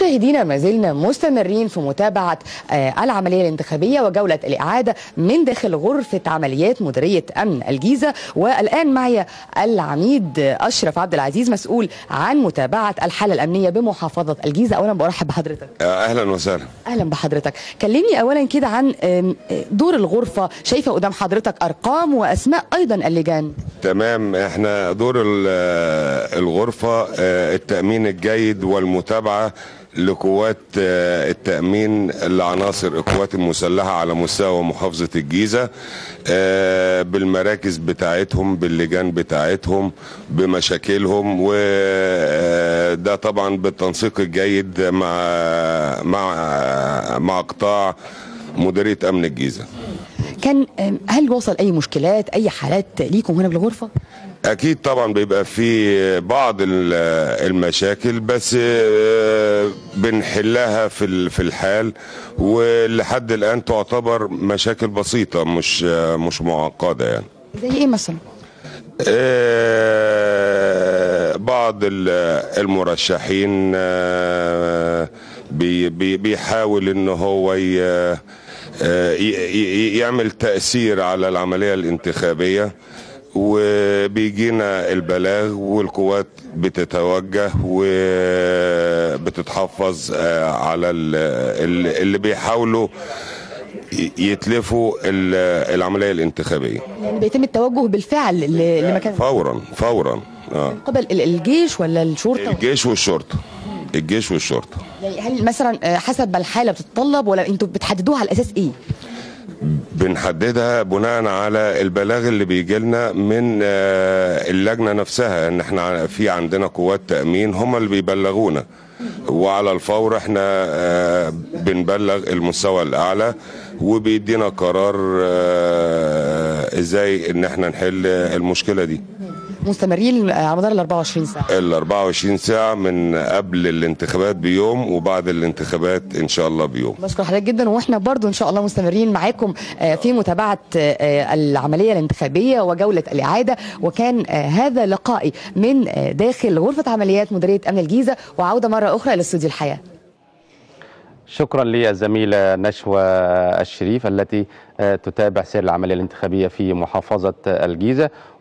مشاهدينا ما زلنا مستمرين في متابعة آه، العملية الانتخابية وجولة الإعادة من داخل غرفة عمليات مديرية أمن الجيزة والآن معي العميد أشرف عبد العزيز مسؤول عن متابعة الحالة الأمنية بمحافظة الجيزة أولا برحب بحضرتك اهلا وسهلا أهلا بحضرتك كلمني أولا كده عن آم، دور الغرفة شايفة قدام حضرتك أرقام وأسماء أيضا اللجان تمام احنا دور ال- الغرفه آه، التامين الجيد والمتابعه لقوات آه، التامين لعناصر القوات المسلحه على مستوى محافظه الجيزه آه، بالمراكز بتاعتهم باللجان بتاعتهم بمشاكلهم وده طبعا بالتنسيق الجيد مع مع مع قطاع مديريه امن الجيزه كان آم، هل وصل أي مشكلات أي حالات ليكم هنا بالغرفة؟ اكيد طبعا بيبقى في بعض ال- المشاكل بس آه، بنحلها في ال- في الحال ولحد الان تعتبر مشاكل بسيطه مش آه، مش معقده يعني زي إيه مثلا؟ آه، بعض ال- المرشحين آه، بي- بي- بيحاول ان هو ي- آه، ي- ي- يعمل تأثير على العملية الانتخابية وبيجينا البلاغ والقوات بتتوجه وبتتحفظ آه، على ال- ال- اللي بيحاولوا ي- يتلفوا ال- العملية الانتخابية يعني بيتم التوجه بالفعل ل- لمكان فورا فورا اه قبل ال- الجيش ولا الشرطة؟ الجيش والشرطه الجيش والشرطه يعني هل مثلا آه، حسب ما الحالة بتتطلب ولا انتوا بتحددوها على أساس إيه؟ بنحددها بناء على البلاغ اللي بيجي لنا من آه، اللجنه نفسها ان احنا في عندنا قوات تامين هم اللي بيبلغونا وعلى الفور احنا آه، بنبلغ المستوى الاعلى وبيدينا قرار آه، ازاي ان احنا نحل المشكله دي مستمرين آه، على مدار ال 24 ساعة ال 24 ساعه من قبل الانتخابات بيوم وبعد الانتخابات ان شاء الله بيوم بشكر حضرتك جدا واحنا برضو ان شاء الله مستمرين معاكم آه، في متابعه آه، العمليه الانتخابيه وجوله الاعاده وكان آه، هذا لقائي من آه، داخل غرفه عمليات مديريه امن الجيزه وعوده مره اخرى الى استوديو الحياه شكرا للزميلة نشوى الشريف التي آه، تتابع سير العملية الانتخابية في محافظة الجيزة